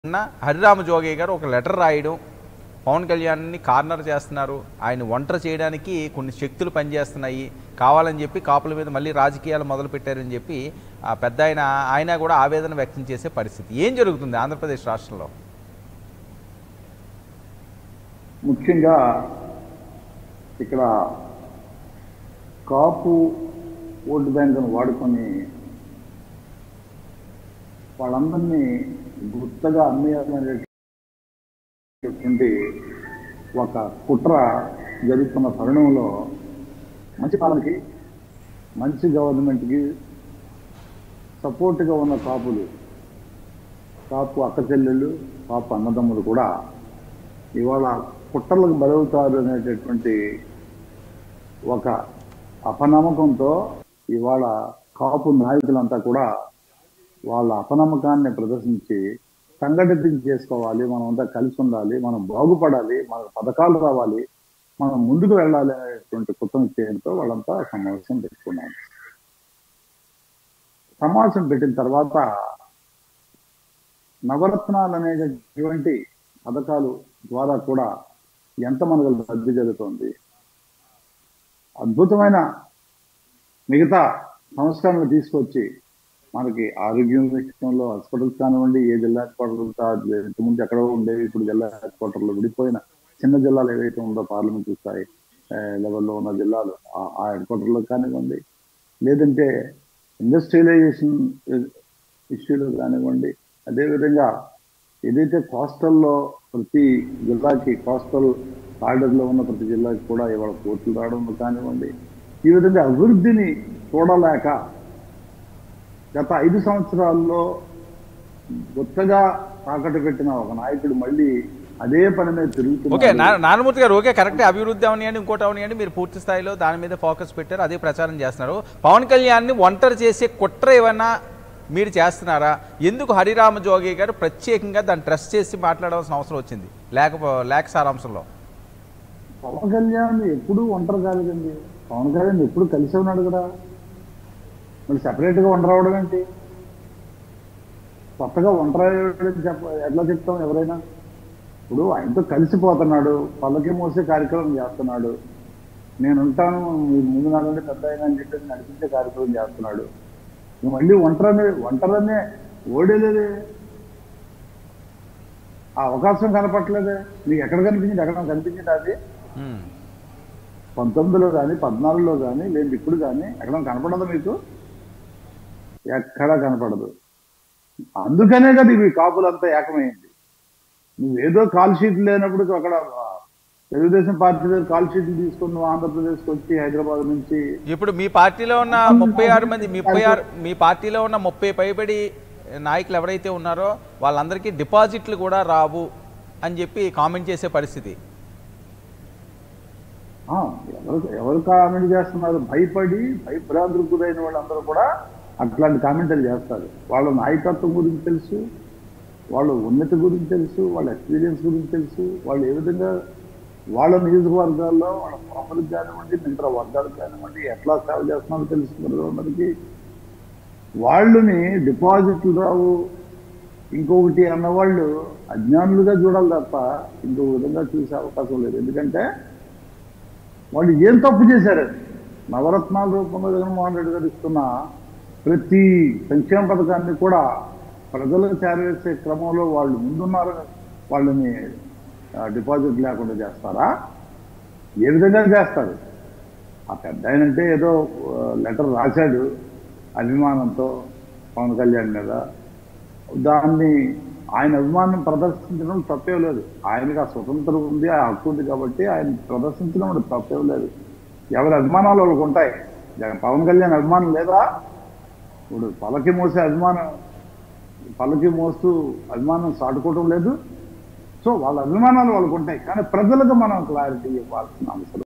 నిన్న హరిరామ జోగయ్య గారు ఒక లెటర్ రాయడం పవన్ కళ్యాణ్ని కార్నర్ చేస్తున్నారు ఆయన ఒంటరి చేయడానికి కొన్ని శక్తులు పనిచేస్తున్నాయి కావాలని చెప్పి కాపుల మీద మళ్ళీ రాజకీయాలు మొదలు పెట్టారని చెప్పి ఆ పెద్ద ఆయన ఆయన కూడా ఆవేదన వ్యక్తం చేసే పరిస్థితి ఏం జరుగుతుంది ఆంధ్రప్రదేశ్ రాష్ట్రంలో ముఖ్యంగా ఇక్కడ కాపు ఓటు బ్యాంకును వాడుకొని వాళ్ళందరినీ గుర్తగా అమ్మేయాలనేటువంటి ఒక కుట్ర జరుగుతున్న తరుణంలో మంచి పాలనకి మంచి గవర్నమెంట్కి సపోర్ట్గా ఉన్న కాపులు కాపు అక్క చెల్లెళ్ళు కాపు అన్నదమ్ములు కూడా ఇవాళ కుట్రలకు బలవుతారు అనేటటువంటి ఒక అపనమ్మకంతో ఇవాళ కాపు నాయకులంతా కూడా వాళ్ళ అపనమ్మకాన్ని ప్రదర్శించి సంఘటితం చేసుకోవాలి మనం అంతా కలిసి ఉండాలి మనం బాగుపడాలి మనకు పథకాలు రావాలి మనం ముందుకు వెళ్ళాలి అనేటువంటి కుట్ర చేయడంతో వాళ్ళంతా సమావేశం పెట్టుకున్నారు సమావేశం పెట్టిన తర్వాత నవరత్నాలు అనేటటువంటి పథకాలు ద్వారా కూడా ఎంత మనకు లబ్ధి జరుగుతుంది అద్భుతమైన మిగతా సంస్కరణలు తీసుకొచ్చి మనకి ఆరోగ్యం విషయంలో హాస్పిటల్స్ కానివ్వండి ఏ జిల్లా హెడ్ ముందు ఎక్కడో ఉండేవి ఇప్పుడు జిల్లా హెడ్ క్వార్టర్లో విడిపోయిన చిన్న జిల్లాలు ఏవైతే ఉందో పార్లమెంట్ స్థాయి లెవెల్లో ఉన్న జిల్లాలు ఆ- ఆ హెడ్ క్వార్టర్లో కానివ్వండి లేదంటే ఇండస్ట్రియలైజేషన్ ఇష్యూలో కానివ్వండి అదేవిధంగా ఏదైతే కోస్టల్లో ప్రతి జిల్లాకి కోస్టల్ లో ఉన్న ప్రతి జిల్లాకి కూడా ఇవాళ కోర్టులు రావడం కానివ్వండి ఈ విధంగా అభివృద్ధిని చూడలేక గత ఐదు సంవత్సరాల్లో కొత్తగా తాకట్టు పెట్టిన ఒక నాయకుడు మళ్ళీ అదే పని మీద ఓకే తిరుగుతున్నాడు నా- నారాయణమూర్తి గారు ఓకే కరెక్టే అభివృద్ధి అవనియండి ఇంకోటి అవనియండి మీరు పూర్తి స్థాయిలో దాని మీద ఫోకస్ పెట్టారు అదే ప్రచారం చేస్తున్నారు పవన్ కళ్యాణ్ని ఒంటరి చేసే కుట్ర ఏమన్నా మీరు చేస్తున్నారా ఎందుకు హరిరామ జోగి గారు ప్రత్యేకంగా దాన్ని ట్రస్ట్ చేసి మాట్లాడాల్సిన అవసరం వచ్చింది లేకపో లేక సారాంశంలో పవన్ కళ్యాణ్ ఎప్పుడు ఒంటరి కాలేదండి పవన్ కళ్యాణ్ ఎప్పుడు కలిసి ఉన్నాడు కదా మరి separate గా ఒంటరి అవడం ఏంటి కొత్తగా ఒంటరి అయ్యాడని చెప్ప ఎట్లా చెప్తాం ఎవరైనా ఇప్పుడు ఆయనతో కలిసిపోతున్నాడు పల్లకి మోసే కార్యక్రమం చేస్తున్నాడు నేను ఉంటాను మీరు ముందు నాలుగు పెద్ద ఆయన అని చెప్పేసి నడిపించే కార్యక్రమం చేస్తున్నాడు నువ్వు మళ్ళీ ఒంటరనే ఒంటరనే ఓడేలేదే ఆ అవకాశం కనపట్లేదే నీకు ఎక్కడ కనిపించింది ఎక్కడ కనిపించింది అది ఉమ్. పంతొమ్మిదిలో కానీ పద్నాలుగులో కానీ లేదు ఇప్పుడు కానీ ఎక్కడ కనపడదు మీకు ఎక్కడా కనపడదు అందుకనే కదా ఇవి కాపులంతా ఏకమైంది నువ్వేదో కాల్ షీట్ లేనప్పుడు అక్కడ తెలుగుదేశం పార్టీ దగ్గర కాల్ షీట్లు తీసుకొని నువ్వు ఆంధ్రప్రదేశ్కి వచ్చి హైదరాబాద్ నుంచి ఇప్పుడు మీ పార్టీలో ఉన్న ముప్పై ఆరు మంది ముప్పై ఆరు మీ పార్టీలో ఉన్న ముప్పై పైబడి నాయకులు ఎవరైతే ఉన్నారో వాళ్ళందరికీ డిపాజిట్లు కూడా రావు అని చెప్పి కామెంట్ చేసే పరిస్థితి ఆ, ఎవరు ఎవరు కామెంట్ చేస్తున్నారు భయపడి భయభ్రాంతులకు గురైన వాళ్ళందరూ కూడా అట్లాంటి కామెంట్లు చేస్తారు వాళ్ళ నాయకత్వం గురించి తెలుసు వాళ్ళ ఉన్నతి గురించి తెలుసు వాళ్ళ ఎక్స్పీరియన్స్ గురించి తెలుసు వాళ్ళు ఏ విధంగా వాళ్ళ నియోజకవర్గాల్లో వాళ్ళ ప్రాపర్కి కానివ్వండి మిగతా వర్గాలకు కానివ్వండి ఎట్లా సేవ చేస్తున్నారో తెలుసు ప్రజలందరికీ వాళ్ళని డిపాజిట్లు రావు ఇంకొకటి అన్నవాళ్ళు అజ్ఞానులుగా చూడాలి తప్ప ఇంకో విధంగా చూసే అవకాశం లేదు ఎందుకంటే వాళ్ళు ఏం తప్పు చేశారు నవరత్నాల రూపంలో జగన్మోహన్ రెడ్డి గారు ఇస్తున్న ప్రతి సంక్షేమ పథకాన్ని కూడా ప్రజలకు చేరవేసే క్రమంలో వాళ్ళు ముందున్నారని వాళ్ళని ఆ, డిపాజిట్ లేకుండా చేస్తారా ఏ విధంగా చేస్తారు ఆ పెద్ద ఆయన అంటే ఏదో ఆ, లెటర్ రాశాడు అభిమానంతో పవన్ కళ్యాణ్ మీద దాన్ని ఆయన అభిమానం ప్రదర్శించడం తప్పే లేదు ఆయనకి ఆ స్వతంత్రం ఉంది ఆ హక్కు ఉంది కాబట్టి ఆయన ప్రదర్శించడం కూడా తప్పే లేదు ఎవరి అభిమానాలు వాళ్ళకు ఉంటాయి జగన్ పవన్ కళ్యాణ్ అభిమానం లేదా ఇప్పుడు పలకి మోసే అభిమానం పలకి మోస్తూ అభిమానం సాటుకోవడం లేదు సో వాళ్ళ అభిమానాలు వాళ్ళకు ఉంటాయి కానీ ప్రజలకు మనం క్లారిటీ ఇవ్వాల్సిన అవసరం